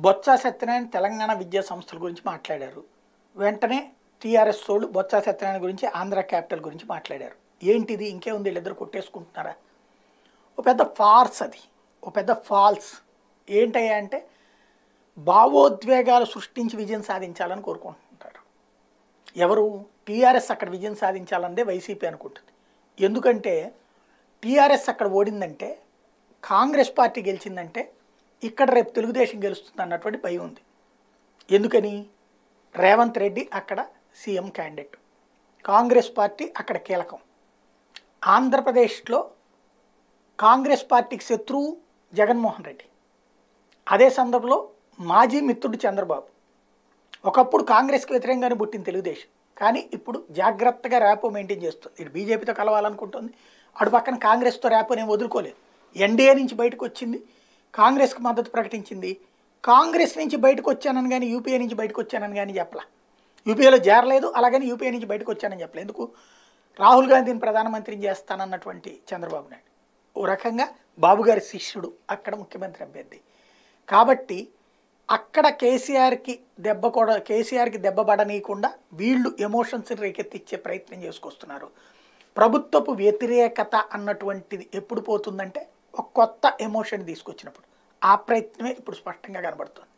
బొత్స సత్యనారాయణ తెలంగాణ విద్యా సంస్థల గురించి మాట్లాడారు వెంటనే టీఆర్ఎస్ వాళ్ళు బొత్స సత్యనారాయణ గురించి ఆంధ్ర క్యాపిటల్ గురించి మాట్లాడారు ఏంటిది ఇంకేముంది వీళ్ళిద్దరు కొట్టేసుకుంటున్నారా ఓ పెద్ద ఫార్స్ అది ఓ పెద్ద ఫాల్స్ ఏంటయ్యా అంటే భావోద్వేగాలు సృష్టించి విజయం సాధించాలని కోరుకుంటుంటారు ఎవరు టీఆర్ఎస్ అక్కడ విజయం సాధించాలన్నదే వైసీపీ అనుకుంటుంది ఎందుకంటే టీఆర్ఎస్ అక్కడ ఓడిందంటే కాంగ్రెస్ పార్టీ గెలిచిందంటే ఇక్కడ రేపు తెలుగుదేశం గెలుస్తుంది అన్నటువంటి భయం ఉంది ఎందుకని రేవంత్ రెడ్డి అక్కడ సీఎం క్యాండిడేట్ కాంగ్రెస్ పార్టీ అక్కడ కీలకం ఆంధ్రప్రదేశ్లో కాంగ్రెస్ పార్టీకి శత్రువు జగన్మోహన్ రెడ్డి అదే సందర్భంలో మాజీ మిత్రుడు చంద్రబాబు ఒకప్పుడు కాంగ్రెస్కి వ్యతిరేకంగానే పుట్టింది తెలుగుదేశం కానీ ఇప్పుడు జాగ్రత్తగా ర్యాపో మెయింటైన్ చేస్తుంది ఇటు బీజేపీతో కలవాలనుకుంటుంది అటు పక్కన కాంగ్రెస్తో ర్యాపో నేను వదులుకోలేదు ఎన్డీఏ నుంచి బయటకు వచ్చింది కాంగ్రెస్కి మద్దతు ప్రకటించింది కాంగ్రెస్ నుంచి బయటకు వచ్చానని కానీ యూపీఏ నుంచి బయటకు వచ్చానని కానీ చెప్పలా యూపీఏలో చేరలేదు అలాగని యూపీఏ నుంచి బయటకు వచ్చానని చెప్పలేదు ఎందుకు రాహుల్ గాంధీని ప్రధానమంత్రిని చేస్తానన్నటువంటి చంద్రబాబు నాయుడు ఓ రకంగా బాబు గారి శిష్యుడు అక్కడ ముఖ్యమంత్రి అభ్యర్థి కాబట్టి అక్కడ కేసీఆర్కి దెబ్బ కూడా కేసీఆర్కి దెబ్బ పడనీయకుండా వీళ్ళు ఎమోషన్స్ రేకెత్తిచ్చే ప్రయత్నం చేసుకొస్తున్నారు ప్రభుత్వపు వ్యతిరేకత అన్నటువంటిది ఎప్పుడు పోతుందంటే ఒక కొత్త ఎమోషన్ తీసుకొచ్చినప్పుడు ఆ ప్రయత్నమే ఇప్పుడు స్పష్టంగా కనబడుతుంది